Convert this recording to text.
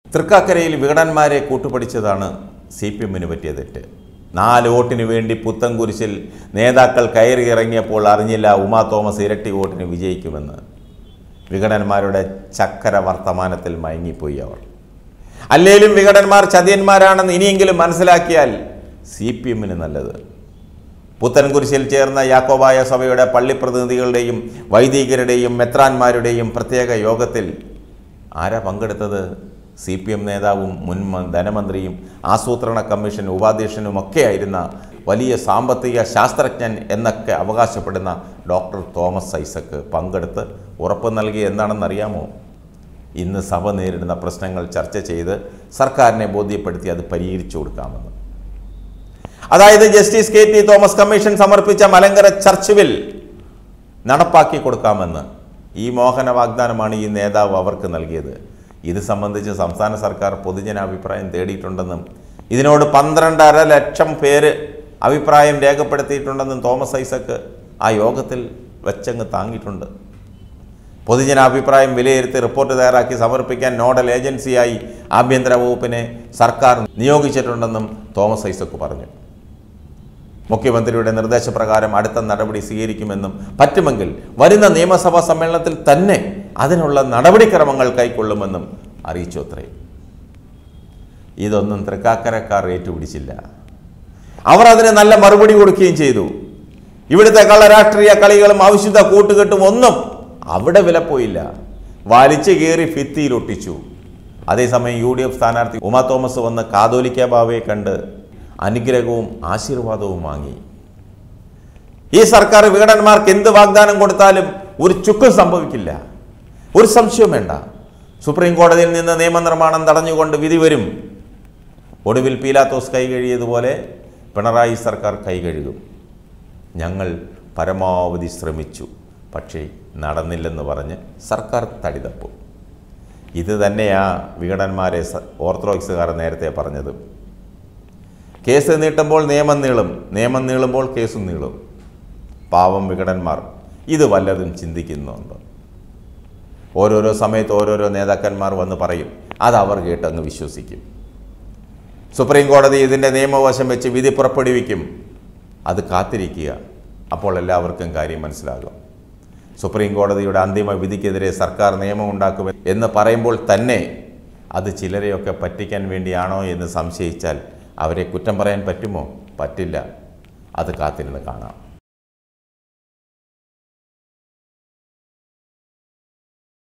തൃക്കാക്കരയിൽ വികടന്മാരെ കൂട്ടുപിടിച്ചതാണ് C P എമ്മിന് പറ്റിയ തെറ്റ് നാല് വോട്ടിന് വേണ്ടി പുത്തൻകുരിശിൽ നേതാക്കൾ കയറി ഇറങ്ങിയപ്പോൾ അറിഞ്ഞില്ല ഉമാ തോമസ് ഇരട്ടി വോട്ടിന് വിജയിക്കുമെന്ന് വികടന്മാരുടെ ചക്കര വർത്തമാനത്തിൽ മയങ്ങിപ്പോയി അവർ അല്ലേലും വികടന്മാർ ചതിയന്മാരാണെന്ന് ഇനിയെങ്കിലും മനസ്സിലാക്കിയാൽ സി പി എമ്മിന് നല്ലത് പുത്തൻകുരിശിൽ ചേർന്ന യാക്കോബായ സഭയുടെ പള്ളിപ്രതിനിധികളുടെയും വൈദികരുടെയും മെത്രാന്മാരുടെയും പ്രത്യേക യോഗത്തിൽ ആരാ പങ്കെടുത്തത് സി പി എം നേതാവും മുൻ മ- ധനമന്ത്രിയും ആസൂത്രണ കമ്മീഷൻ ഉപാധ്യക്ഷനുമൊക്കെ ആയിരുന്ന വലിയ സാമ്പത്തിക ശാസ്ത്രജ്ഞൻ എന്നൊക്കെ അവകാശപ്പെടുന്ന ഡോക്ടർ തോമസ് ഐസക്ക് പങ്കെടുത്ത് ഉറപ്പ് നൽകി എന്താണെന്നറിയാമോ ഇന്ന് സഭ നേരിടുന്ന പ്രശ്നങ്ങൾ ചർച്ച ചെയ്ത് സർക്കാരിനെ ബോധ്യപ്പെടുത്തി അത് പരിഹരിച്ചു കൊടുക്കാമെന്ന് അതായത് justice K T Thomas commission സമർപ്പിച്ച മലങ്കര ചർച്ച് ബിൽ നടപ്പാക്കി കൊടുക്കാമെന്ന് ഈ മോഹന വാഗ്ദാനമാണ് ഈ നേതാവ് അവർക്ക് നൽകിയത് ഇത് സംബന്ധിച്ച് സംസ്ഥാന സർക്കാർ പൊതുജനാഭിപ്രായം തേടിയിട്ടുണ്ടെന്നും ഇതിനോട് പന്ത്രണ്ടര ലക്ഷം പേര് അഭിപ്രായം രേഖപ്പെടുത്തിയിട്ടുണ്ടെന്നും തോമസ് ഐസക്ക് ആ യോഗത്തിൽ വെച്ചങ്ങ് താങ്ങിയിട്ടുണ്ട് പൊതുജനാഭിപ്രായം വിലയിരുത്തി റിപ്പോർട്ട് തയ്യാറാക്കി സമർപ്പിക്കാൻ നോഡൽ ഏജൻസിയായി ആഭ്യന്തര വകുപ്പിനെ സർക്കാർ നിയോഗിച്ചിട്ടുണ്ടെന്നും തോമസ് ഐസക്ക് പറഞ്ഞു മുഖ്യമന്ത്രിയുടെ നിർദ്ദേശപ്രകാരം അടുത്ത നടപടി സ്വീകരിക്കുമെന്നും പറ്റുമെങ്കിൽ വരുന്ന നിയമസഭാ സമ്മേളനത്തിൽ തന്നെ അതിനുള്ള നടപടിക്രമങ്ങൾ കൈക്കൊള്ളുമെന്നും അറിയിച്ചു അത്രേ ഇതൊന്നും തൃക്കാക്കരക്കാർ ഏറ്റുപിടിച്ചില്ല അവർ അതിന് നല്ല മറുപടി കൊടുക്കുകയും ചെയ്തു ഇവിടുത്തെ കള്ളരാഷ്ട്രീയ കളികളും ആവശ്യത കൂട്ടുകെട്ടും ഒന്നും അവിടെ വിലപ്പോയില്ല വലിച്ചു കയറി ഭിത്തിയിലൊട്ടിച്ചു അതേസമയം യു ഡി എഫ് സ്ഥാനാർത്ഥി ഉമാ തോമസ് വന്ന് കാതോലിക്ക ബാവയെ കണ്ട് അനുഗ്രഹവും ആശീർവാദവും വാങ്ങി ഈ സർക്കാർ വികടന്മാർക്ക് എന്ത് വാഗ്ദാനം കൊടുത്താലും ഒരു ചുക്കും സംഭവിക്കില്ല ഒരു സംശയവും വേണ്ട സുപ്രീം കോടതിയിൽ നിന്ന് നിയമനിർമ്മാണം തടഞ്ഞുകൊണ്ട് വിധി വരും ഒടുവിൽ പീലാത്തോസ് കൈ കഴിയതുപോലെ പിണറായി സർക്കാർ കൈ കഴുകും ഞങ്ങൾ പരമാവധി ശ്രമിച്ചു പക്ഷേ നടന്നില്ലെന്ന് പറഞ്ഞ് സർക്കാർ തടിതപ്പും ഇത് തന്നെയാ വികടന്മാരെ സ- ഓർത്തഡോക്സുകാർ നേരത്തെ പറഞ്ഞത് കേസ് നീട്ടുമ്പോൾ നിയമം നീളും നിയമം നീളുമ്പോൾ കേസും നീളും പാവം വികടന്മാർ ഇത് വല്ലതും ചിന്തിക്കുന്നുണ്ട് ഓരോരോ സമയത്ത് ഓരോരോ നേതാക്കന്മാർ വന്ന് പറയും അത് അവർ കേട്ടങ്ങ് വിശ്വസിക്കും സുപ്രീം കോടതി ഇതിൻ്റെ നിയമവശം വെച്ച് വിധി പുറപ്പെടുവിക്കും അത് കാത്തിരിക്കുക അപ്പോൾ എല്ലാവർക്കും കാര്യം മനസ്സിലാകും സുപ്രീം കോടതിയുടെ അന്തിമ വിധിക്കെതിരെ സർക്കാർ നിയമമുണ്ടാക്കും എന്ന് പറയുമ്പോൾ തന്നെ അത് ചിലരെയൊക്കെ പറ്റിക്കാൻ വേണ്ടിയാണോ എന്ന് സംശയിച്ചാൽ അവരെ കുറ്റം പറയാൻ പറ്റുമോ പറ്റില്ല അത് കാത്തിരുന്ന് കാണാം